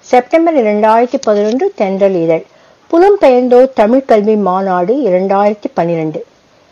September இரண்டாயிரத்தி பதினொன்று தென்றல் இதழ் புலம்பெயர்ந்தோர் தமிழ் கல்வி மாநாடு இரண்டாயிரத்தி பன்னிரண்டு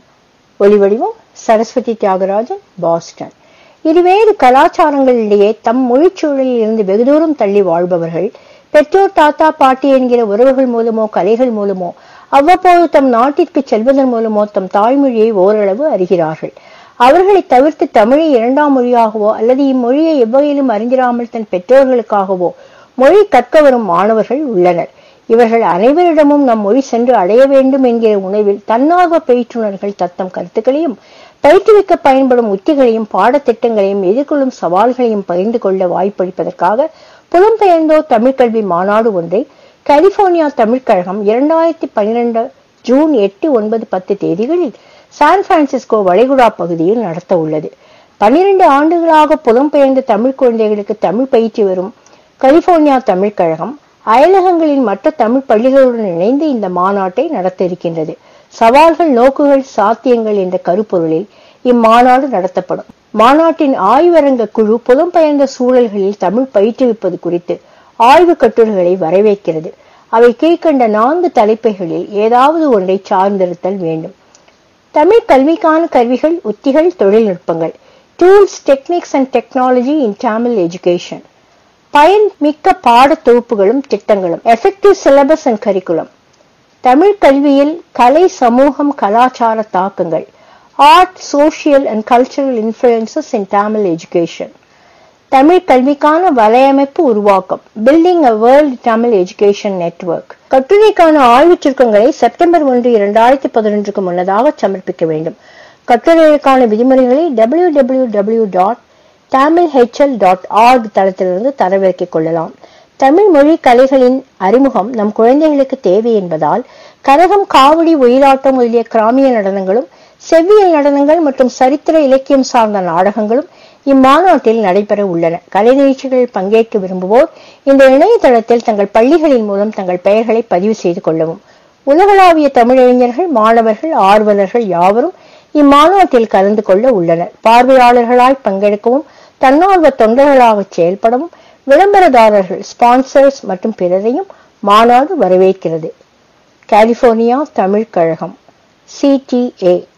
ஒலிவடிவம் சரஸ்வதி தியாகராஜன் பாஸ்டன் இருவேறு கலாச்சாரங்களிடையே தம் மொழிச்சூழலில் இருந்து வெகு தூரம் தள்ளி வாழ்பவர்கள் பெற்றோர் தாத்தா பாட்டி என்கிற உறவுகள் மூலமோ கலைகள் மூலமோ அவ்வப்போது தம் நாட்டிற்கு செல்வதன் மூலமோ தம் தாய்மொழியை ஓரளவு அறிகிறார்கள் அவர்களை தவிர்த்து தமிழை இரண்டாம் மொழியாகவோ அல்லது இம்மொழியை எவ்வகையிலும் அறிந்திராமல் தன் பெற்றோர்களுக்காகவோ மொழி கற்க வரும் மாணவர்கள் உள்ளனர் இவர்கள் அனைவரிடமும் நம் மொழி சென்று அடைய வேண்டும் என்கிற உணவில் தன்னார்வ பயிற்றுனர்கள் தத்தம் கருத்துக்களையும் பயிற்றுவிக்க பயன்படும் உத்திகளையும் பாடத்திட்டங்களையும் எதிர்கொள்ளும் சவால்களையும் பகிர்ந்து கொள்ள வாய்ப்பளிப்பதற்காக புலம்பெயர்ந்தோர் தமிழ்கல்வி மாநாடு ஒன்றை கலிபோர்னியா தமிழ்கழகம் இரண்டாயிரத்தி பன்னிரண்டு ஜூன் எட்டு ஒன்பது பத்து தேதிகளில் சான் பிரான்சிஸ்கோ வளைகுடா பகுதியில் நடத்த உள்ளது பன்னிரண்டு ஆண்டுகளாக புலம்பெயர்ந்த தமிழ் குழந்தைகளுக்கு தமிழ் பயிற்சி வரும் கலிபோர்னியா தமிழ்கழகம் அயலகங்களின் மற்ற தமிழ் பள்ளிகளுடன் இணைந்து இந்த மாநாட்டை நடத்த இருக்கின்றது சவால்கள் நோக்குகள் சாத்தியங்கள் என்ற கருப்பொருளில் இம்மாநாடு நடத்தப்படும் மாநாட்டின் ஆய்வரங்க குழு புலம்பெயர்ந்த சூழல்களில் தமிழ் பயிற்றுவிப்பது குறித்து ஆய்வு கட்டுரைகளை வரவேற்கிறது அவை கீழ்கண்ட நான்கு தலைப்புகளில் ஏதாவது ஒன்றை சார்ந்திருத்தல் வேண்டும் தமிழ் கல்விக்கான கருவிகள் உத்திகள் தொழில்நுட்பங்கள் tools techniques and technology in Tamil education பயன் மிக்க பாட தொகுப்புகளும் திட்டங்களும் effective syllabus and curriculum Tamil கல்வியில் கலை சமூகம் கலாச்சார தாக்கங்கள் art social and cultural influences in Tamil education Tamil கல்விக்கான வலையமைப்பு உருவாக்கம் building a world Tamil education network கட்டுரைக்கான ஆய்வுச் சுருக்கங்களை செப்டம்பர் ஒன்று இரண்டாயிரத்தி பதினொன்றுக்கு முன்னதாக சமர்ப்பிக்க வேண்டும் கட்டுரைகளுக்கான விதிமுறைகளை W W W dot Tamil H L dot org தளத்திலிருந்து தரவிறக்கிக் கொள்ளலாம் தமிழ் மொழி கலைகளின் அறிமுகம் நம் குழந்தைகளுக்கு தேவை என்பதால் கரகம் காவடி ஒயிலாட்டம் முதலிய கிராமிய நடனங்களும் செவ்வியல் நடனங்கள் மற்றும் சரித்திர இலக்கியம் சார்ந்த நாடகங்களும் இம்மாநாட்டில் நடைபெற உள்ளன கலை நிகழ்ச்சிகளில் பங்கேற்க விரும்புவோர் இந்த இணையதளத்தில் தங்கள் பள்ளிகளின் மூலம் தங்கள் பெயர்களை பதிவு செய்து கொள்ளவும் உலகளாவிய தமிழறிஞர்கள் மாணவர்கள் ஆர்வலர்கள் யாவரும் இம்மாநாட்டில் கலந்து கொள்ள உள்ளனர் பார்வையாளர்களாய் பங்கெடுக்கவும் தன்னார்வ தொண்டர்களாக செயல்படவும் விளம்பரதாரர்கள் ஸ்பான்சர்ஸ் மற்றும் பிறரையும் மாநாடு வரவேற்கிறது கலிபோர்னியா தமிழ் கழகம் சிடிஏ